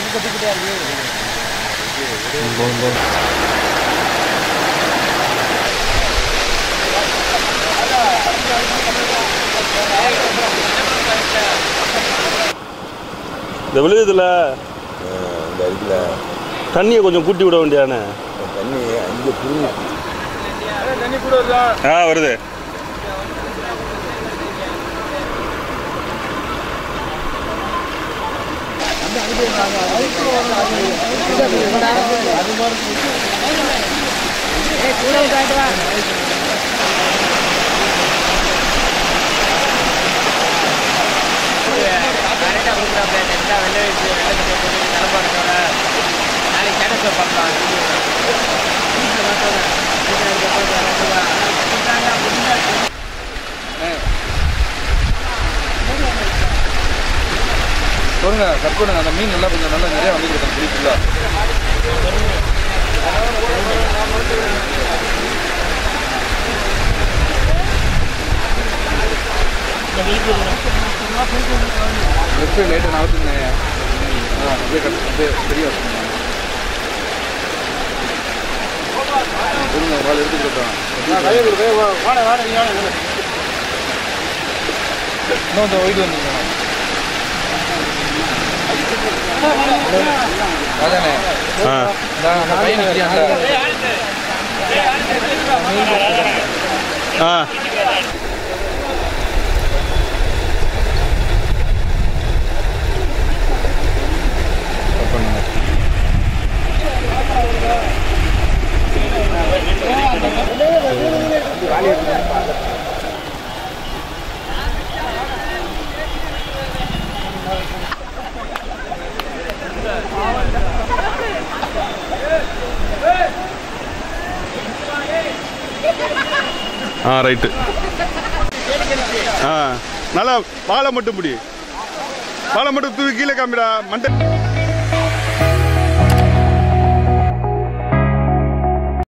போதும் போதும் இந்த விழுதுல இந்த இருக்குல்ல தண்ணியை கொஞ்சம் கூட்டி விட வேண்டியானே தண்ணி அங்கே புரிஞ்சு ஆ வருது சொல்லுங்க கட் பண்ணுங்க அந்த மீன் நல்லா கொஞ்சம் நல்லா நிறைய வந்து கொடுத்தேன் புளி ஃபுல்லாக லெஃப்ட் லைட்டு நகர்த்துங்க ஆ அப்படியே கட் அப்படியே பெரிய சொல்லுங்க வாழை எடுத்து கொடுத்தோம் இன்னும் கொஞ்சம் ஒயிட் வந்துருங்க ராஜானே ஆ இந்த அந்த பையன் நிற்கிறான்ல ஆ கட் பண்ணுங்க ஆ ரைட்டு ஆ நல்லா வாழை மட்டும் பிடி வாழை மட்டும் தூக்கி கீழே காமிடா மண்டை